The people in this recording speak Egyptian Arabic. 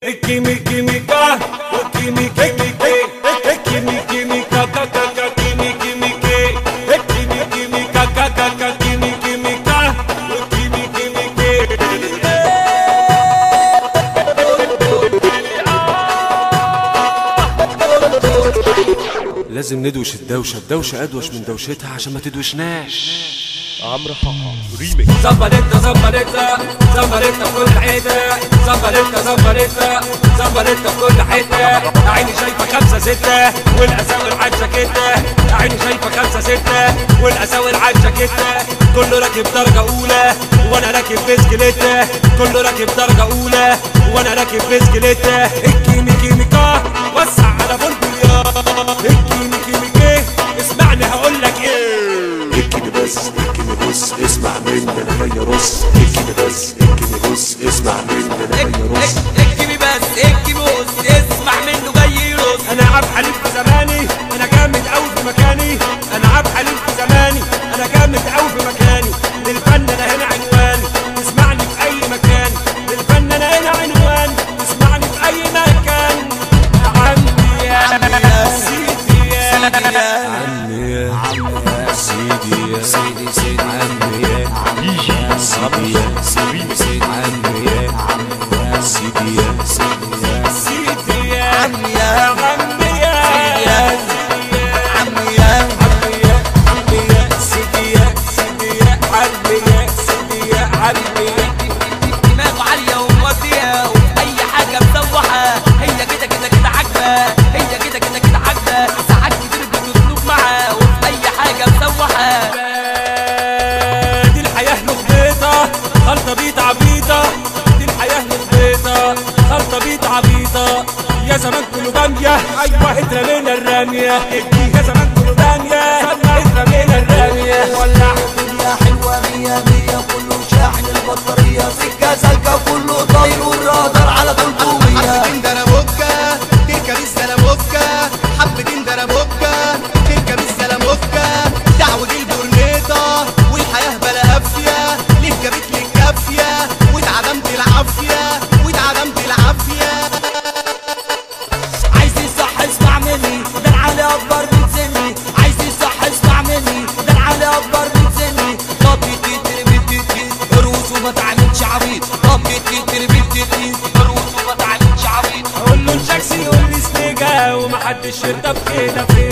Kimi kimi ka, kimi kimi ke, kimi kimi ka ka ka ka, kimi kimi ke, kimi kimi ka ka ka ka, kimi kimi ka, kimi kimi ke. لازم ندوش الدوشة الدوشة أدوش من دوشتها عشان ما تدوشناش عمرو حاحة ريميكس زمبريتا زمبريتا زمبريتا في كل حتة زمبريتا زمبريتا زمبريتا في كل حتة عيني شايفة خمسة ستة والأساور على الجاكيتة عيني شايفة خمسة ستة والأساور على الجاكيتة كله راكب درجة أولى وأنا راكب بسكليتة كله راكب درجة أولى وأنا راكب بسكليتة الكيمي كيميكا وسع على بلبل يا الكيمي كيميكي اسمعني هقولك ايه اكني بس اكني بص اسمع مني انا جاي ارص اكني بس اكني بص اسمع مني انا جاي ارص اكتبي بس اكتبي بص اسمع منه جاي يرص انا عبد حليم في زماني انا جامد قوي في مكاني انا عبد حليم في زماني انا جامد قوي في مكاني للفن انا هنا عنوان تسمعني في اي مكان للفن انا هنا عنوان تسمعني في اي مكان عمي يا سيدي يا عمي يا سيدي يا سيدي سيدي عمي يا سيدي يا سيدي سيدي عمي يا سيدي يا سيدي يا سيدي يا عمي يا عمي يا يا عمي يا عمي يا عمي يا سيدي يا سيدي يا عمي يا سيدي يا عمي يا دماغه عالية ومودية وفي أي حاجة مسوحة هي كده كده كده عاجبة هي كده كده كده عاجبة ساعات كتير بتسلوك معاه وفي أي حاجة مسوحة دي الحياة لخبيطة خلطة بيت عبيطة دي الحياة لخبيطة خلطة بيت عبيطة يا زمان كله بامية أيوة اترمينا الرامية يا زمان كله بامية اترمينا الرامية ولع الدنيا حلوة مية مية كله شاحن البطارية سكة سالكة كله طاير والرادار على طول قوية حبتين دربوكا كيكة بالزلموكا حبتين دربوكا كيكة بالزلموكا دعوة البورنيطة والحياة بلا قافية ليه جابت لي الكافية واتعدمت العافية واتعدمت العافية عايز يصح اسمع مني ده العالي اكبر من سني عايز يصح اسمع مني ده العالي اكبر من سني طب تتر بتتر ارقص وما تعملش عبيط طب تتر بتتر ارقص وما تعملش عبيط أقول له الجاكسي يقول لي سنيجا ومحدش يرضى بكده فين